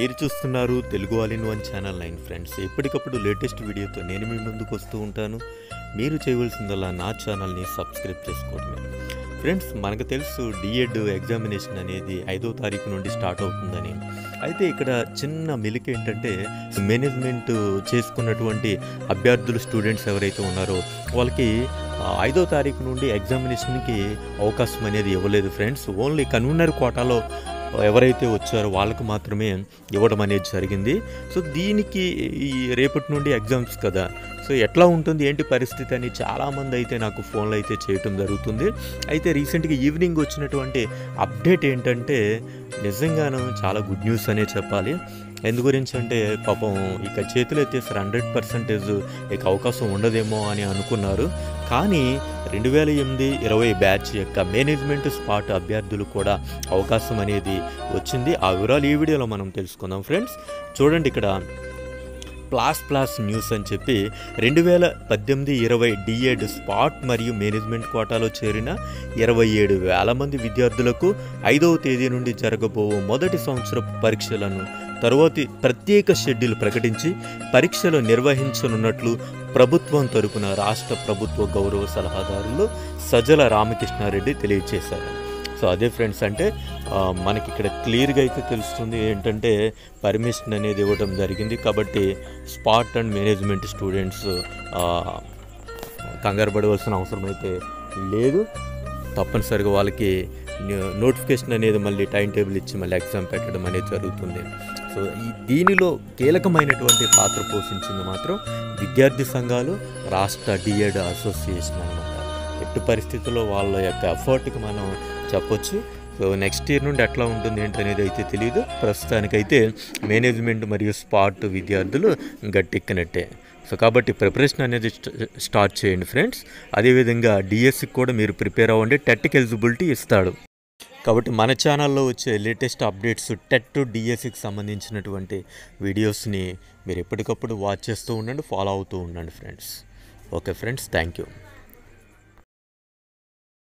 మీరు చూస్తున్నారు Telugu all in one channel nine friends ఎప్పటికప్పుడు లేటెస్ట్ వీడియోతో నేను మీ ముందుకు వస్తూ ఉంటాను మీరు చేయవలసిందల్లా నా ఛానల్ని సబ్స్క్రైబ్ చేసుకోవడమే ఫ్రెండ్స్ మనకు తెలుసు డిఎడ్ ఎగ్జామినేషన్ అనేది ఐదో తారీఖు నుండి స్టార్ట్ అవుతుందని అయితే ఇక్కడ చిన్న మెలిక ఏంటంటే మేనేజ్మెంట్ చేసుకున్నటువంటి అభ్యర్థులు స్టూడెంట్స్ ఎవరైతే ఉన్నారో వాళ్ళకి ఆ, ఐదో తారీఖు నుండి ఎగ్జామినేషన్కి అవకాశం అనేది ఇవ్వలేదు ఫ్రెండ్స్ ఓన్లీ కన్వీనర్ కోటాలో ఎవరైతే వచ్చారో వాళ్ళకు మాత్రమే ఇవ్వడం అనేది జరిగింది సో దీనికి ఈ రేపటి నుండి ఎగ్జామ్స్ కదా సో ఎట్లా ఉంటుంది ఏంటి పరిస్థితి అని చాలామంది అయితే నాకు ఫోన్లో అయితే చేయటం జరుగుతుంది అయితే రీసెంట్గా ఈవినింగ్ వచ్చినటువంటి అప్డేట్ ఏంటంటే నిజంగాను చాలా గుడ్ న్యూస్ అనే చెప్పాలి ఎందు గురించి అంటే పాపం ఇక చేతులు ఎత్తేసారు హండ్రెడ్ పర్సెంటేజ్ ఇక అవకాశం ఉండదేమో అని అనుకున్నారు కానీ రెండు వేల ఎనిమిది ఇరవై బ్యాచ్ యొక్క మేనేజ్మెంట్ స్పాట్ అభ్యర్థులు కూడా అవకాశం అనేది వచ్చింది ఆ వివరాలు ఈ వీడియోలో మనం తెలుసుకుందాం ఫ్రెండ్స్ చూడండి ఇక్కడ ప్లాస్ ప్లాస్ న్యూస్ అని చెప్పి రెండు వేల పద్దెనిమిది ఇరవై డిఎడ్ స్పాట్ మరియు మేనేజ్మెంట్ కోటాలో చేరిన ఇరవై ఏడు వేల మంది విద్యార్థులకు ఐదవ తేదీ నుండి జరగబో మొదటి సంవత్సర పరీక్షలను తరువాతి ప్రత్యేక షెడ్యూల్ ప్రకటించి పరీక్షలు నిర్వహించనున్నట్లు ప్రభుత్వం తరపున రాష్ట్ర ప్రభుత్వ గౌరవ సలహాదారులు సజ్జల రామకృష్ణారెడ్డి తెలియజేశారు సో అదే ఫ్రెండ్స్ అంటే ఆ, మనకి ఇక్కడ క్లియర్గా అయితే తెలుస్తుంది ఏంటంటే పర్మిషన్ అనేది ఇవ్వడం జరిగింది కాబట్టి స్పాట్ అండ్ మేనేజ్మెంట్ స్టూడెంట్స్ కంగారు పడవలసిన అవసరం అయితే లేదు తప్పనిసరిగా వాళ్ళకి న్యూ- నోటిఫికేషన్ అనేది మళ్ళీ టైం టేబుల్ ఇచ్చి మళ్ళీ ఎగ్జామ్ పెట్టడం అనేది జరుగుతుంది సో ఈ దీనిలో కీలకమైనటువంటి పాత్ర పోషించింది మాత్రం విద్యార్థి సంఘాలు రాష్ట్ర డిఎడ్ అసోసియేషన్ అనమాట ఎట్టి పరిస్థితుల్లో వాళ్ళ యొక్క ఎఫర్ట్కి మనం చెప్పొచ్చు సో నెక్స్ట్ ఇయర్ నుండి ఎట్లా ఉంటుంది ఏంటి అనేది అయితే తెలియదు ప్రస్తుతానికైతే మేనేజ్మెంట్ మరియు స్పాట్ విద్యార్థులు గట్టెక్కినట్టే సో కాబట్టి ప్రిపరేషన్ అనేది స్ట- స్టార్ట్ చేయండి ఫ్రెండ్స్ అదేవిధంగా డిఎస్సికి కూడా మీరు ప్రిపేర్ అవ్వండి టెట్కి ఎలిజిబిలిటీ ఇస్తాడు కాబట్టి మన ఛానల్లో వచ్చే లేటెస్ట్ అప్డేట్స్ టెట్ డిఎస్సికి సంబంధించినటువంటి వీడియోస్ని మీరు ఎప్పటికప్పుడు వాచ్ చేస్తూ ఉండండి ఫాలో అవుతూ ఉండండి friends okay friends thank you